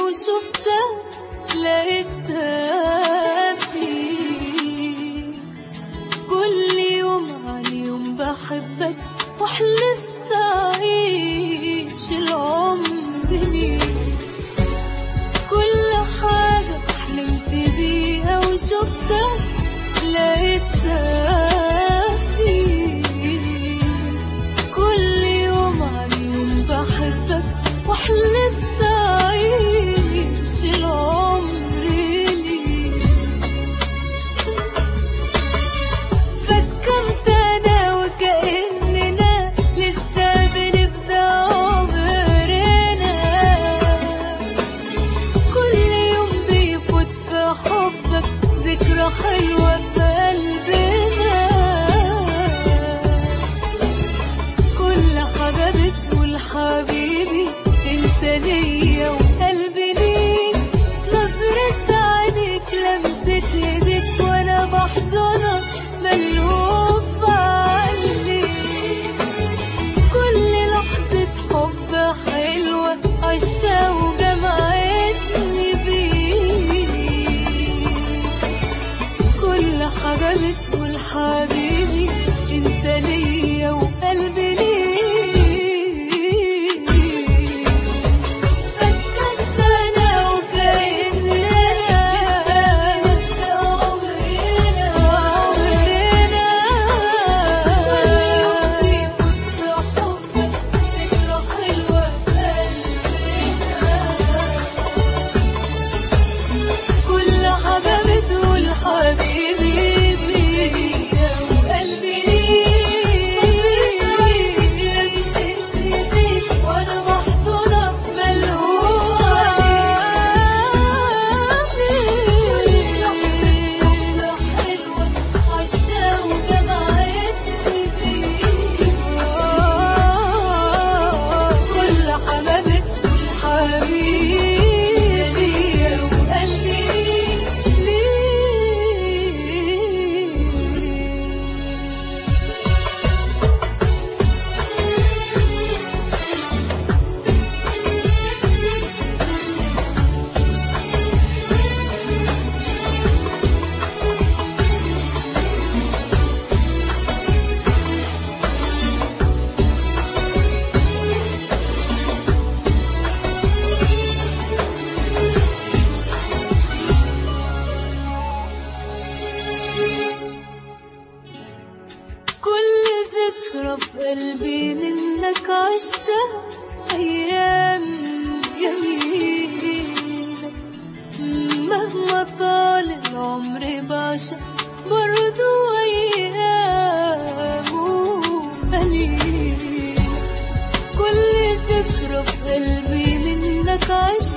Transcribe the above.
وشفتها لقيتها فيك كل يوم عن يوم بحبك وحلفت أعيش العمر ليك كل حاجة حلمت بيها وشفتها لقيتها فيك كل يوم عن يوم بحبك وحلفت أعيش العمر ليك فات كام سنة وكأننا لسه بنبدأ عمرنا كل يوم بيفوت في حبك ذكرى حلوة في قلبنا كل حاجة بتقول حبيبي انت ليا وقلبي ليك نظرة عينيك لمسة ايديك وانا بحضنك ملهوف عليك كل لحظة حب حلوة عشتها وجمعتني بيك كل حاجة بتقول حبيبي انت ليا وقلبي ليك فكر سنة وكأننا عمرنا عمرنا كل يوم بيفوت في حبك ذكرى حلوة في قلبنا كل حاجة بتقول حبيبي بيا وقلبي ليك وانا بحضنك ملهوف حلوة عشتها وجمعتني بيك كل حاجة بتقول حبيبي ليا وقلبي ليك كل ذكرى في قلبي منك عشتها أيام جميلة مهما طال العمر بعشق برضو أيامه قليلة كل ذكرى في قلبي منك عشتها